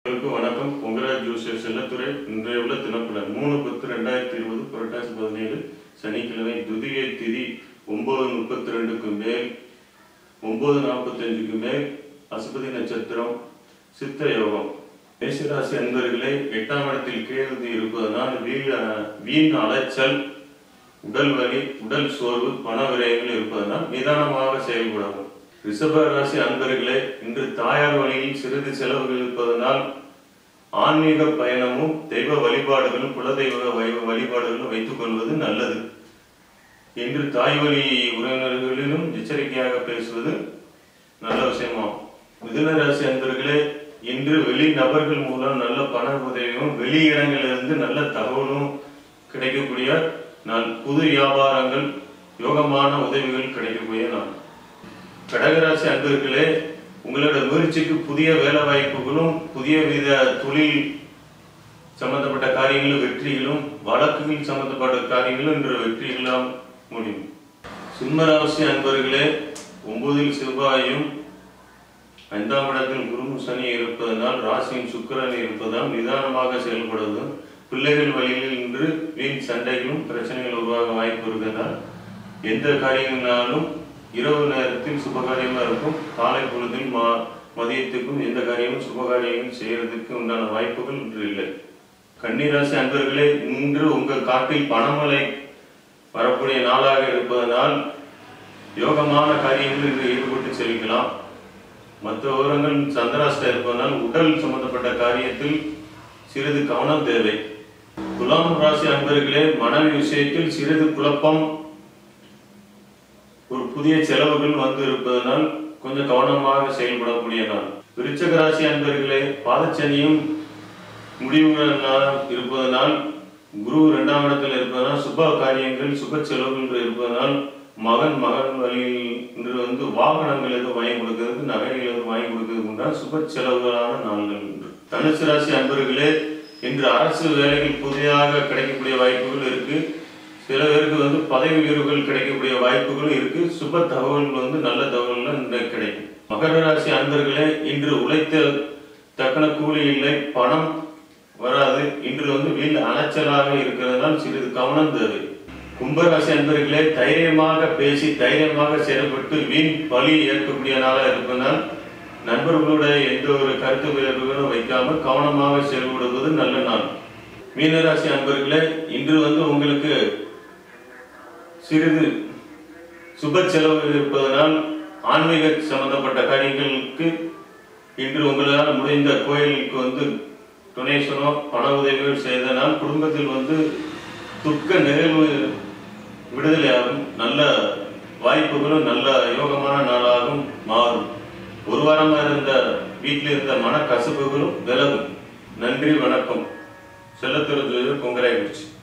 அனைவருக்கும் வணக்கம் பொங்கராஜ் ஜோசியர் செல்லத்துறை இன்றைய உள்ள தினப்பலன் மூணு பத்து ரெண்டாயிரத்தி இருபது புரட்டாசி பதினேழு சனிக்கிழமை துதியை திதி ஒன்பது முப்பத்தி ரெண்டுக்கு மேல் ஒன்பது நாற்பத்தஞ்சுக்கு மேல் அசுபதி நட்சத்திரம் சித்த யோகம் மேஷராசி அன்பர்களே எட்டாம் இடத்தில் கேள்வி இருப்பதனால் வீண் வீண் அலைச்சல் உடல் வலி உடல் சோர்வு பண விரயங்கள் இருப்பதனால் நிதானமாக செயல்படவும் ரிஷப ராசி அன்பர்களே இன்று தாயார் வழியில் சிறிது செலவுகள் இருப்பதனால் ஆன்மீக பயணமும் தெய்வ வழிபாடுகளும் குலதெய்வ வை- வழிபாடுகளும் வைத்துக் கொள்வது நல்லது இன்று தாய் வழி உறவினர்களிலும் எச்சரிக்கையாக பேசுவது நல்ல விஷயமாகும் மிதுன ராசி அன்பர்களே இன்று வெளி நபர்கள் மூலம் நல்ல பண உதவியும் வெளி இடங்களிலிருந்து நல்ல தகவலும் கிடைக்கக்கூடிய நாள் புது வியாபாரங்கள் யோகமான உதவிகள் கிடைக்கக்கூடிய நாள் கடகராசி அன்பர்களே உங்களோட முயற்சிக்கு புதிய வேலை வாய்ப்புகளும் புதிய வித தொழில் சம்பந்தப்பட்ட காரியங்களும் வெற்றிகளும் வழக்குகள் சம்பந்தப்பட்ட காரியங்களும் இன்று வெற்றிகளாம் முடியும் சிம்மராசி அன்பர்களே ஒன்பதில் செவ்வாயும் ஐந்தாம் இடத்தில் குரு சனி இருப்பதனால் ராசியின் சுக்கிரன் இருப்பதால் நிதானமாக செயல்படுவதும் பிள்ளைகள் வழியில் இன்று வீண் சண்டைகளும் பிரச்சனைகள் உருவாக வாய்ப்பு இருக்கிறதால் எந்த காரியங்களாலும் இரவு நேரத்தில் சுபகாரியமா இருக்கும் காலை பொழுதில் மா மதியத்துக்கும் எந்த காரியமும் சுபகாரியங்கள் செய்யறதுக்கு உண்டான வாய்ப்புகள் இன்று இல்லை கன்னிராசி அன்பர்களே இன்று உங்கள் காட்டில் பணமழை வரக்கூடிய நாளாக இருப்பதனால் யோகமான காரியங்களில் இன்று ஈடுபட்டு செல்கலாம் மற்ற விவரங்கள் சந்திராஷ்டம் இருப்பதனால் உடல் சம்பந்தப்பட்ட காரியத்தில் சிறிது கவனம் தேவை துலாம் ராசி அன்பர்களே மனைவி விஷயத்தில் சிறிது குழப்பம் ஒரு புதிய செலவுகள் வந்து இருப்பதனால் கொஞ்சம் கவனமாக செயல்படக்கூடிய நாள் விருச்சக ராசி அன்பர்களே பாதச்சனியும் முடிவுகள் இருப்பதனால் குரு இரண்டாம் இடத்தில் இருப்பதனால் சுப காரியங்கள் சுப செலவுகள் இருப்பதனால் மகன் மகன் வழியில் இன்று வந்து வாகனங்கள் எதுவும் வாங்கி கொடுக்கிறது நகைகள் எதுவும் வாங்கி கொடுக்கிறது உண்டால் சுப செலவுகளான நாள்கள் இன்று தனுசு ராசி அன்பர்களே இன்று அரசு வேலைகள் புதிதாக கிடைக்கக்கூடிய வாய்ப்புகள் இருக்கு சில பேருக்கு வந்து பதவி உயர்வுகள் கிடைக்கக்கூடிய வாய்ப்புகளும் இருக்கு சுப தகவல்கள் வந்து நல்ல தகவல்கள் இன்றைக்கு கிடைக்கும் மகர ராசி அன்பர்களே இன்று உழைத்த தக்கன கூலி இல்லை பணம் வராது இன்று வந்து வீண் அலைச்சலாக இருக்கிறதால் சிறிது கவனம் தேவை கும்பராசி அன்பர்களே தைரியமாக பேசி தைரியமாக செயல்பட்டு வீண் பலி ஏற்கக்கூடிய நாளாக இருப்பதனால் நண்பர்களோட எந்த ஒரு கருத்து வேறுபாடும் வைக்காமல் கவனமாக செயல்படுவது நல்ல நாள் மீனராசி அன்பர்களே இன்று வந்து உங்களுக்கு சிறிது சுப செலவு இருப்பதனால் ஆன்மீக சம்பந்தப்பட்ட காரியங்களுக்கு இன்று உங்களால் முடிந்த கோயிலுக்கு வந்து டொனேஷனோ பண உதவிகள் செய்தனால் குடும்பத்தில் வந்து துக்க நிகழ்வு விடுதலையாகும் நல்ல வாய்ப்புகளும் நல்ல யோகமான நாளாகவும் மாறும் ஒரு வாரமா இருந்த வீட்டில் இருந்த மன கசப்புகளும் விலகும் நன்றி வணக்கம் செல்லத்துறை பொங்கராய்